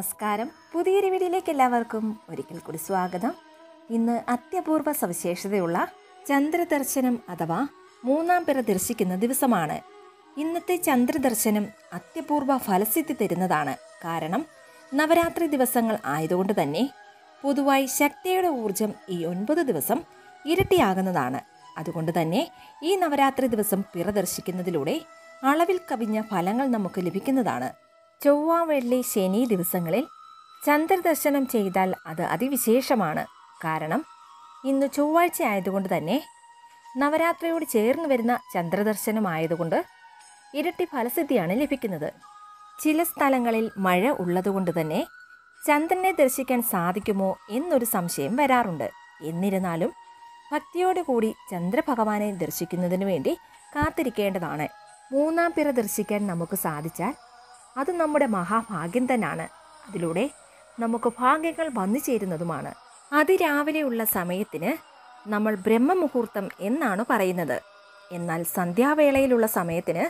നമസ്കാരം പുതിയൊരു വീഡിയോയിലേക്ക് എല്ലാവർക്കും ഒരിക്കൽ കൂടി സ്വാഗതം ഇന്ന് അത്യപൂർവ സവിശേഷതയുള്ള ചന്ദ്രദർശനം അഥവാ മൂന്നാം പിറ ദർശിക്കുന്ന ദിവസമാണ് ഇന്നത്തെ ചന്ദ്രദർശനം അത്യപൂർവ ഫലസിദ്ധി തരുന്നതാണ് കാരണം നവരാത്രി ദിവസങ്ങൾ ആയതുകൊണ്ട് തന്നെ പൊതുവായി ശക്തിയുടെ ഊർജം ഈ ഒൻപത് ദിവസം ഇരട്ടിയാകുന്നതാണ് അതുകൊണ്ട് തന്നെ ഈ നവരാത്രി ദിവസം പിറ ദർശിക്കുന്നതിലൂടെ അളവിൽ കവിഞ്ഞ ഫലങ്ങൾ നമുക്ക് ലഭിക്കുന്നതാണ് ചൊവ്വ വെള്ളി ശനി ദിവസങ്ങളിൽ ചന്ദ്രദർശനം ചെയ്താൽ അത് അതിവിശേഷമാണ് കാരണം ഇന്ന് ചൊവ്വാഴ്ച ആയതുകൊണ്ട് തന്നെ നവരാത്രിയോട് ചേർന്ന് വരുന്ന ചന്ദ്രദർശനമായതുകൊണ്ട് ഇരട്ടി ഫലസിദ്ധിയാണ് ലഭിക്കുന്നത് ചില സ്ഥലങ്ങളിൽ മഴ ഉള്ളതുകൊണ്ട് തന്നെ ചന്ദ്രനെ ദർശിക്കാൻ സാധിക്കുമോ എന്നൊരു സംശയം വരാറുണ്ട് എന്നിരുന്നാലും ഭക്തിയോടുകൂടി ചന്ദ്രഭഗവാനെ ദർശിക്കുന്നതിന് വേണ്ടി കാത്തിരിക്കേണ്ടതാണ് മൂന്നാം പിറ ദർശിക്കാൻ നമുക്ക് സാധിച്ചാൽ അത് നമ്മുടെ മഹാഭാഗ്യം തന്നെയാണ് അതിലൂടെ നമുക്ക് ഭാഗ്യങ്ങൾ വന്നു ചേരുന്നതുമാണ് അതിരാവിലെയുള്ള സമയത്തിന് നമ്മൾ ബ്രഹ്മമുഹൂർത്തം എന്നാണ് പറയുന്നത് എന്നാൽ സന്ധ്യാവേളയിലുള്ള സമയത്തിന്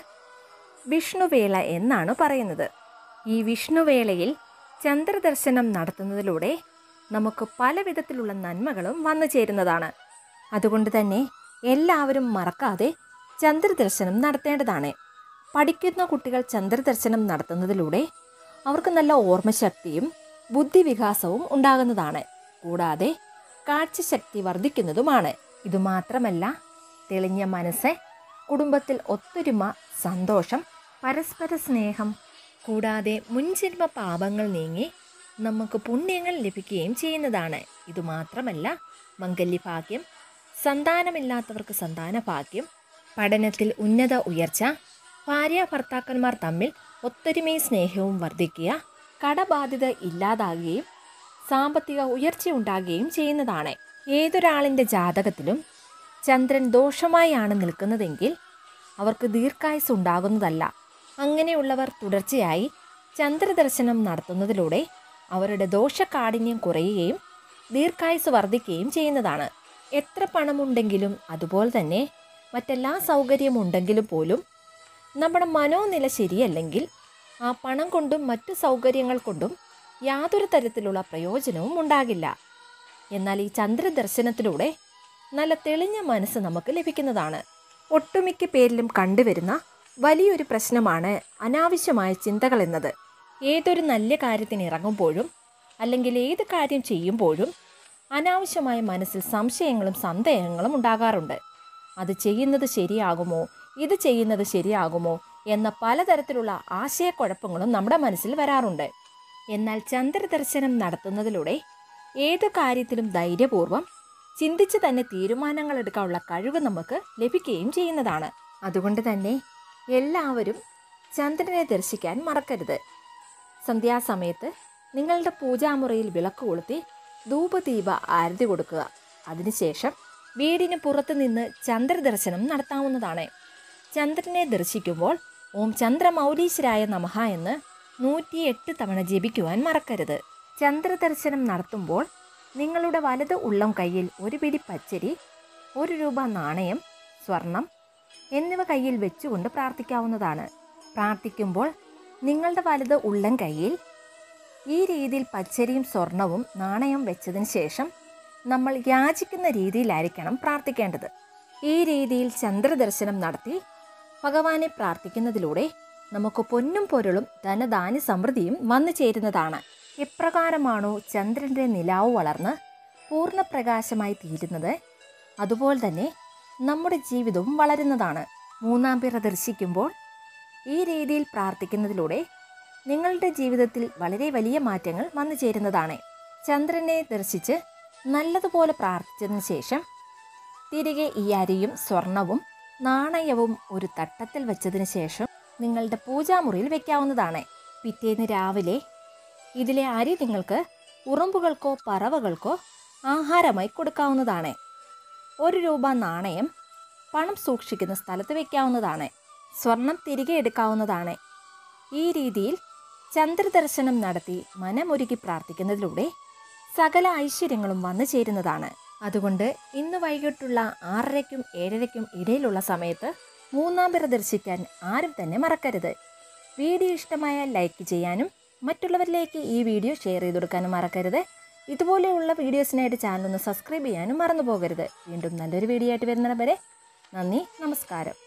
വിഷ്ണുവേള എന്നാണ് പറയുന്നത് ഈ വിഷ്ണുവേളയിൽ ചന്ദ്രദർശനം നടത്തുന്നതിലൂടെ നമുക്ക് പല വിധത്തിലുള്ള നന്മകളും വന്നു ചേരുന്നതാണ് അതുകൊണ്ട് തന്നെ എല്ലാവരും മറക്കാതെ ചന്ദ്രദർശനം നടത്തേണ്ടതാണ് പഠിക്കുന്ന കുട്ടികൾ ചന്ദ്രദർശനം നടത്തുന്നതിലൂടെ അവർക്ക് നല്ല ഓർമ്മശക്തിയും ബുദ്ധിവികാസവും ഉണ്ടാകുന്നതാണ് കൂടാതെ കാഴ്ചശക്തി വർദ്ധിക്കുന്നതുമാണ് ഇതുമാത്രമല്ല തെളിഞ്ഞ മനസ്സ് കുടുംബത്തിൽ ഒത്തൊരുമ സന്തോഷം പരസ്പര സ്നേഹം കൂടാതെ മുൻജന്മ പാപങ്ങൾ നീങ്ങി നമുക്ക് പുണ്യങ്ങൾ ലഭിക്കുകയും ചെയ്യുന്നതാണ് ഇതുമാത്രമല്ല മംഗല്യഭാഗ്യം സന്താനമില്ലാത്തവർക്ക് സന്താന ഭാഗ്യം പഠനത്തിൽ ഉന്നത ഉയർച്ച ഭാര്യ ഭർത്താക്കന്മാർ തമ്മിൽ ഒത്തൊരുമയും സ്നേഹവും വർദ്ധിക്കുക കടബാധ്യത ഇല്ലാതാകുകയും സാമ്പത്തിക ഉയർച്ച ഉണ്ടാകുകയും ചെയ്യുന്നതാണ് ഏതൊരാളിൻ്റെ ജാതകത്തിലും ചന്ദ്രൻ ദോഷമായാണ് നിൽക്കുന്നതെങ്കിൽ അവർക്ക് ദീർഘായുസ് ഉണ്ടാകുന്നതല്ല അങ്ങനെയുള്ളവർ തുടർച്ചയായി ചന്ദ്രദർശനം നടത്തുന്നതിലൂടെ അവരുടെ ദോഷകാഠിന്യം കുറയുകയും ദീർഘായുസ് വർദ്ധിക്കുകയും ചെയ്യുന്നതാണ് എത്ര പണമുണ്ടെങ്കിലും അതുപോലെ തന്നെ മറ്റെല്ലാ സൗകര്യവും ഉണ്ടെങ്കിലും പോലും നമ്മുടെ മനോനില ശരിയല്ലെങ്കിൽ ആ പണം കൊണ്ടും മറ്റു സൗകര്യങ്ങൾ കൊണ്ടും യാതൊരു തരത്തിലുള്ള പ്രയോജനവും ഉണ്ടാകില്ല എന്നാൽ ഈ ചന്ദ്രദർശനത്തിലൂടെ നല്ല തെളിഞ്ഞ മനസ്സ് നമുക്ക് ലഭിക്കുന്നതാണ് ഒട്ടുമിക്ക പേരിലും കണ്ടുവരുന്ന വലിയൊരു പ്രശ്നമാണ് അനാവശ്യമായ ചിന്തകൾ എന്നത് ഏതൊരു നല്ല കാര്യത്തിന് ഇറങ്ങുമ്പോഴും അല്ലെങ്കിൽ ഏത് കാര്യം ചെയ്യുമ്പോഴും അനാവശ്യമായ മനസ്സിൽ സംശയങ്ങളും സന്ദേഹങ്ങളും ഉണ്ടാകാറുണ്ട് അത് ചെയ്യുന്നത് ശരിയാകുമോ ഇത് ചെയ്യുന്നത് ശരിയാകുമോ എന്ന പലതരത്തിലുള്ള ആശയക്കുഴപ്പങ്ങളും നമ്മുടെ മനസ്സിൽ വരാറുണ്ട് എന്നാൽ ചന്ദ്രദർശനം നടത്തുന്നതിലൂടെ ഏതു കാര്യത്തിലും ധൈര്യപൂർവ്വം ചിന്തിച്ച് തന്നെ തീരുമാനങ്ങൾ എടുക്കാനുള്ള കഴിവ് നമുക്ക് ലഭിക്കുകയും ചെയ്യുന്നതാണ് അതുകൊണ്ട് തന്നെ എല്ലാവരും ചന്ദ്രനെ ദർശിക്കാൻ മറക്കരുത് സന്ധ്യാസമയത്ത് നിങ്ങളുടെ പൂജാമുറിയിൽ വിളക്ക് കൊളുത്തി ധൂപദീപ ആരതി കൊടുക്കുക അതിനുശേഷം വീടിന് പുറത്ത് നിന്ന് ചന്ദ്രദർശനം നടത്താവുന്നതാണ് ചന്ദ്രനെ ദർശിക്കുമ്പോൾ ഓം ചന്ദ്രമൗലീശ്വരായ നമഃ എന്ന് നൂറ്റിയെട്ട് തവണ ജപിക്കുവാൻ മറക്കരുത് ചന്ദ്രദർശനം നടത്തുമ്പോൾ നിങ്ങളുടെ വലത് ഉള്ളം കയ്യിൽ ഒരു പിടി പച്ചരി ഒരു രൂപ നാണയം സ്വർണം എന്നിവ കയ്യിൽ വെച്ചുകൊണ്ട് പ്രാർത്ഥിക്കാവുന്നതാണ് പ്രാർത്ഥിക്കുമ്പോൾ നിങ്ങളുടെ വലത് ഉള്ളം കയ്യിൽ ഈ രീതിയിൽ പച്ചരിയും സ്വർണവും നാണയം വെച്ചതിന് ശേഷം നമ്മൾ യാചിക്കുന്ന രീതിയിലായിരിക്കണം പ്രാർത്ഥിക്കേണ്ടത് ഈ രീതിയിൽ ചന്ദ്രദർശനം നടത്തി ഭഗവാനെ പ്രാർത്ഥിക്കുന്നതിലൂടെ നമുക്ക് പൊന്നും പൊരുളും ധനധാന്യ സമൃദ്ധിയും വന്നു ചേരുന്നതാണ് എപ്രകാരമാണോ ചന്ദ്രൻ്റെ നിലാവ് വളർന്ന് പൂർണ്ണപ്രകാശമായി തീരുന്നത് അതുപോലെ തന്നെ നമ്മുടെ ജീവിതവും വളരുന്നതാണ് മൂന്നാം പിറ ദർശിക്കുമ്പോൾ ഈ രീതിയിൽ പ്രാർത്ഥിക്കുന്നതിലൂടെ നിങ്ങളുടെ ജീവിതത്തിൽ വളരെ വലിയ മാറ്റങ്ങൾ വന്നു ചേരുന്നതാണ് ചന്ദ്രനെ ദർശിച്ച് നല്ലതുപോലെ പ്രാർത്ഥിച്ചതിന് ശേഷം തിരികെ ഈ അരിയും സ്വർണവും നാണയവും ഒരു തട്ടത്തിൽ വെച്ചതിന് ശേഷം നിങ്ങളുടെ പൂജാമുറിയിൽ വെക്കാവുന്നതാണ് പിറ്റേന്ന് രാവിലെ ഇതിലെ അരി നിങ്ങൾക്ക് ഉറുമ്പുകൾക്കോ പറവകൾക്കോ ആഹാരമായി കൊടുക്കാവുന്നതാണ് ഒരു രൂപ നാണയം പണം സൂക്ഷിക്കുന്ന സ്ഥലത്ത് വെക്കാവുന്നതാണ് സ്വർണം തിരികെ എടുക്കാവുന്നതാണ് ഈ രീതിയിൽ ചന്ദ്രദർശനം നടത്തി മനമൊരുക്കി പ്രാർത്ഥിക്കുന്നതിലൂടെ സകല ഐശ്വര്യങ്ങളും വന്നു ചേരുന്നതാണ് അതുകൊണ്ട് ഇന്ന് വൈകിട്ടുള്ള ആറരയ്ക്കും ഏഴരയ്ക്കും ഇടയിലുള്ള സമയത്ത് മൂന്നാം പിറ ദർശിക്കാൻ ആരും തന്നെ മറക്കരുത് വീഡിയോ ഇഷ്ടമായാൽ ലൈക്ക് ചെയ്യാനും മറ്റുള്ളവരിലേക്ക് ഈ വീഡിയോ ഷെയർ ചെയ്ത് കൊടുക്കാനും മറക്കരുത് ഇതുപോലെയുള്ള വീഡിയോസിനായിട്ട് ചാനൽ ഒന്ന് സബ്സ്ക്രൈബ് ചെയ്യാനും മറന്നു പോകരുത് വീണ്ടും നല്ലൊരു വീഡിയോ ആയിട്ട് വരുന്നത് വരെ നന്ദി നമസ്കാരം